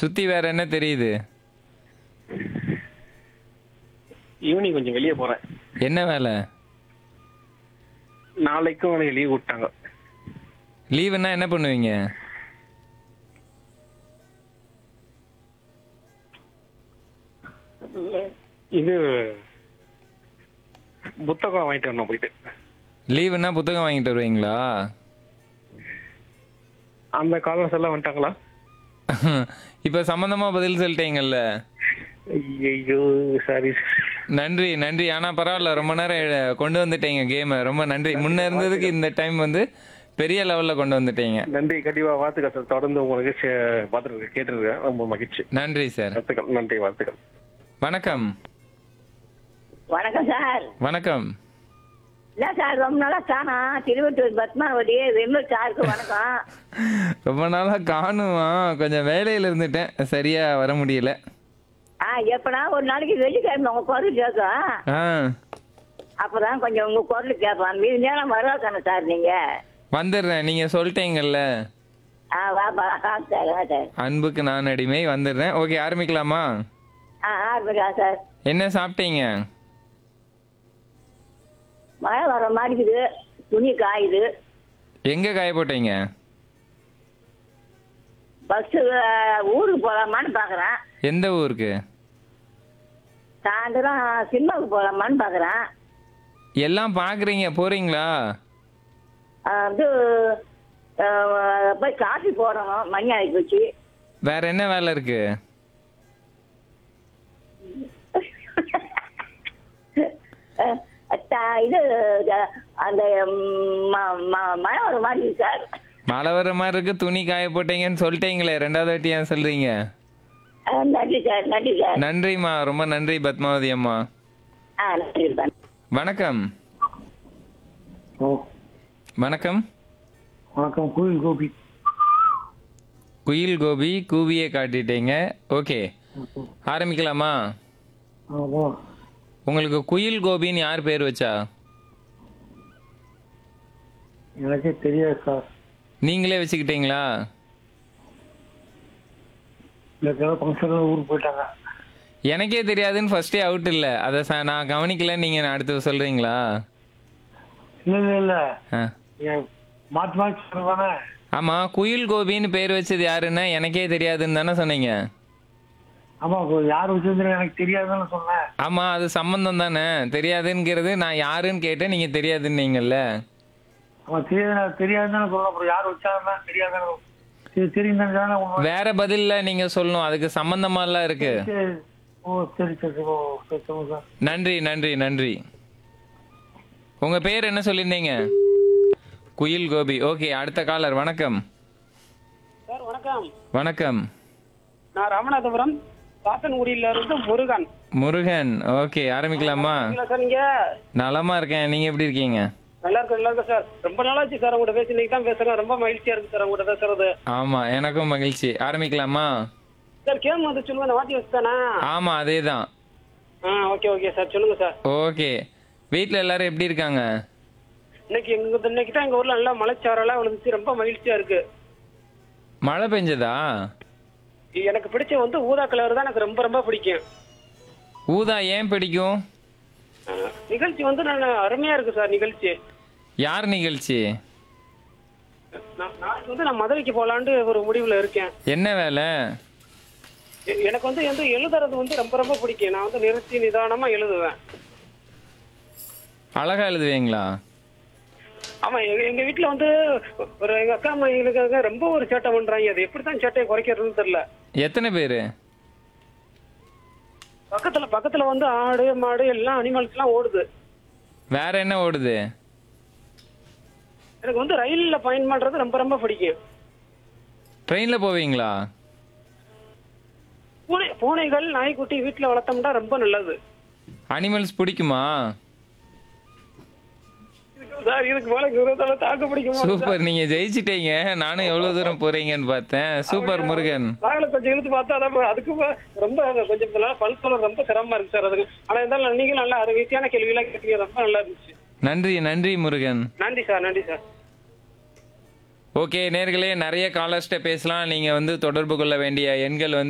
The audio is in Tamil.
சுத்தி வேற என்ன தெரியுது ஈவினிங் கொஞ்சம் வெளியே போறேன் என்ன வேலை நாளைக்கும் எனக்கு லீவ் விட்டாங்க லீவுன்னா என்ன பண்ணுவீங்க இது புத்தகம் வாங்கிட்டு வரணும் போயிட்டு லீவுன்னா புத்தகம் வாங்கிட்டு வருவீங்களா அந்த காலர்ஸ் எல்லாம் வந்துட்டாங்களா இப்ப சம்பந்தமா பதில் சொல்லிட்டீங்கல்ல ஐயோ சாரி நன்றி நன்றி ஆனா பரவாயில்ல ரொம்ப நேரம் எ- கொண்டு வந்துட்டீங்க கேம் ரொம்ப நன்றி முன்ன இருந்ததுக்கு இந்த டைம் வந்து பெரிய லெவல்ல கொண்டு வந்துட்டீங்க நன்றி கண்டிப்பா வாழ்த்துக்கள் சார் தொடர்ந்து உங்களுக்கு பார்த்துருக்கேன் கேட்டிருக்கேன் ரொம்ப மகிழ்ச்சி நன்றி சார் வாழ்த்துக்கள் நன்றி வாழ்த்துக்கள் வணக்கம் வணக்கம் சார் வணக்கம் இல்ல சார் ரொம்ப நாளா காணா திருவட்டூர் பத்மாவதி வெம்பல் சாருக்கு வணக்கம் ரொம்ப நாளா காணுமா கொஞ்சம் வேலையில இருந்துட்டேன் சரியா வர முடியல ஆ எப்பனா ஒரு நாளைக்கு வெள்ளிக்கிழமை உங்க குரல் கேட்கும் ஆ அப்பதான் கொஞ்சம் உங்க குரல் கேட்பான் மீதி நேரம் வருவாக்கான சார் நீங்க வந்துடுறேன் நீங்க சொல்லிட்டீங்கல்ல ஆ வாப்பா ஆ சார் ஆ சார் அன்புக்கு நான் அடிமை வந்துடுறேன் ஓகே ஆரம்பிக்கலாமா ஆ ஆரம்பிக்கா சார் என்ன சாப்பிட்டீங்க மழை வர மாட்டேங்குது துணி காயுது எங்க காய போட்டீங்க பஸ்ஸு ஊருக்கு போகலாமான்னு பார்க்குறேன் எந்த ஊருக்கு சாயந்தரம் சினிமாவுக்கு போகலாமான்னு பார்க்குறேன் எல்லாம் பாக்குறீங்க போறீங்களா வந்து ஆ, போய் காஃபி போடணும் மணி ஆகி போச்சு வேற என்ன வேலை இருக்கு அஹ் அத்தா- இது அஹ், அந்த ம், ம- ம- மழை வர மாதிரி இருக்கு சார் மழை வர மாதிரி இருக்கு துணி காய போட்டீங்கன்னு சொல்லிட்டீங்களே ரெண்டாவது வாட்டி ஏன் சொல்றீங்க அஹ், நன்றி சார் நன்றி சார் நன்றிம்மா ரொம்ப நன்றி பத்மாவதி அம்மா ஆ நன்றி சார் வணக்கம் ஓ வணக்கம் வணக்கம் கோயில் கோபி குயில் கோபி கூவியே காட்டிட்டீங்க ஓகே ஆரம்பிக்கலாமா ஆமா உங்களுக்கு குயில் கோபின்னு யார் பேர் வச்சா எனக்கே தெரியாது சார் நீங்களே வச்சுக்கிட்டீங்களா எனக்காக ஃபங்க்ஷனில் ஊருக்கு போயிட்டாங்க எனக்கே தெரியாதுன்னு ஃபர்ஸ்டே அவுட் இல்ல அதை ச- நான் கவனிக்கல நீங்க அடுத்து சொல்றீங்களா இல்லை இல்லை இல்லை ஆ. என் மாற்றி மாற்றி சொல்லுவானே ஆமா குயில் கோபின்னு பேர் வச்சது யாருன்னா எனக்கே தெரியாதுன்னு தானே சொன்னீங்க ஆமா இப்போ யார் வச்சிருந்தா எனக்கு தெரியாதுன்னு சொன்னேன் ஆமா அது சம்பந்தம் தானே தெரியாதுங்கிறது நான் யாருன்னு கேட்டேன் நீங்க தெரியாதுன்னீங்கல்ல அவன் தெரியாது தெரியாதுன்னு தானே சொல்லணும் அப்புறம் யார் வச்சாங்கன்னா தெரியாதுன்னு சரி தெரியும் தானே உண்மை வேற பதில்ல நீங்க சொல்லணும் அதுக்கு சம்பந்தமாலாம் இருக்கு சரி ஓ சரி சரி ஓ சரி சொல்லுங்க சார் நன்றி நன்றி நன்றி உங்க பேர் என்ன சொல்லியிருந்தீங்க குயில் கோபி ஓகே அடுத்த காலர் வணக்கம் சார் வணக்கம் வணக்கம் நான் ராமநாதபுரம் சாத்தன்குடியில இருந்து முருகன் முருகன் ஓகே ஆரம்பிக்கலாமா இல்ல சார் நீங்க நலமா இருக்கேன் நீங்க எப்படி இருக்கீங்க நல்லா இருக்கு நல்லா இருக்கு சார் ரொம்ப நாளாச்சு சார் உங்கள்கிட்ட பேசி இன்னைக்கு தான் பேசுறேன் ரொம்ப மகிழ்ச்சியா இருக்கு சார் உங்கள்கிட்ட பேசுறது ஆமா எனக்கும் மகிழ்ச்சி ஆரம்பிக்கலாமா சார் கேம் வந்து சொல்லுங்க நான் மாத்தி வச்சுதானா ஆமா அதேதான் ஆ ஓகே ஓகே சார் சொல்லுங்க சார் ஓகே வீட்ல எல்லாரும் எப்படி இருக்காங்க இன்னைக்கு எங்க இன்னைக்கு தான் எங்க ஊர்ல நல்லா மலைச்சாரெல்லாம் விழுந்துச்சு ரொம்ப மகிழ்ச்சியா இருக்கு மழை பெஞ்சதா எனக்கு பிடிச்ச வந்து ஊதா கலர் தான் எனக்கு ரொம்ப ரொம்ப பிடிக்கும் ஊதா ஏன் பிடிக்கும் ஆ, நிகழ்ச்சி வந்து நான் அருமையா இருக்கு சார் நிகழ்ச்சி யார் நிகழ்ச்சி நான் நாளைக்கு வந்து நான் மதுரைக்கு போலான்னு ஒரு முடிவுல இருக்கேன் என்ன வேலை எ- எனக்கு வந்து வந்து எழுதுறது வந்து ரொம்ப ரொம்ப பிடிக்கும் நான் வந்து நிறுத்தி நிதானமா எழுதுவேன் அழகா எழுதுவீங்களா ஆமா எங்க எங்க வீட்டுல வந்து ஒரு எங்க அக்கா அம்மாங்களுக்காக ரொம்ப ஒரு சேட்டை பண்றாங்க அது எப்படித்தான் சேட்டையை குறைக்கிறதுன்னு தெரியல எத்தனை பேரு பக்கத்துல பக்கத்துல வந்து ஆடு மாடு எல்லாம் அனிமல்ஸ் எல்லாம் ஓடுது வேற என்ன ஓடுது எனக்கு வந்து ரயில்ல பயன் பண்றது ரொம்ப ரொம்ப பிடிக்கும் ட்ரெயின்ல போவீங்களா பூனை பூனைகள் நாய்க்குட்டி வீட்டுல வளர்த்தோம்னா ரொம்ப நல்லது அனிமல்ஸ் பிடிக்குமா சார் இதுக்கு மேல விரோதம் தாக்க பிடிக்குமா சூப்பர் நீங்க ஜெயிச்சிட்டீங்க நானும் எவ்வளவு தூரம் போறீங்கன்னு பார்த்தேன் சூப்பர் முருகன் நாங்கள கொஞ்சம் இழுத்து பார்த்தா அதான் அதுக்கு ப- ரொம்ப கொஞ்சம் இதெல்லாம் பல் சொல்ல ரொம்ப சிரமமா இருக்கு சார் அதுக்கு ஆனா இருந்தாலும் நீங்க நல்லா அது ஈஸியான கேள்வி எல்லாம் கேட்டீங்க ரொம்ப நல்லா இருந்துச்சு நன்றி நன்றி முருகன் நன்றி சார் நன்றி சார் ஓகே நேர்களே நிறைய காலர்ஸ்ட்ட பேசலாம் நீங்க வந்து தொடர்பு கொள்ள வேண்டிய எண்கள் வந்து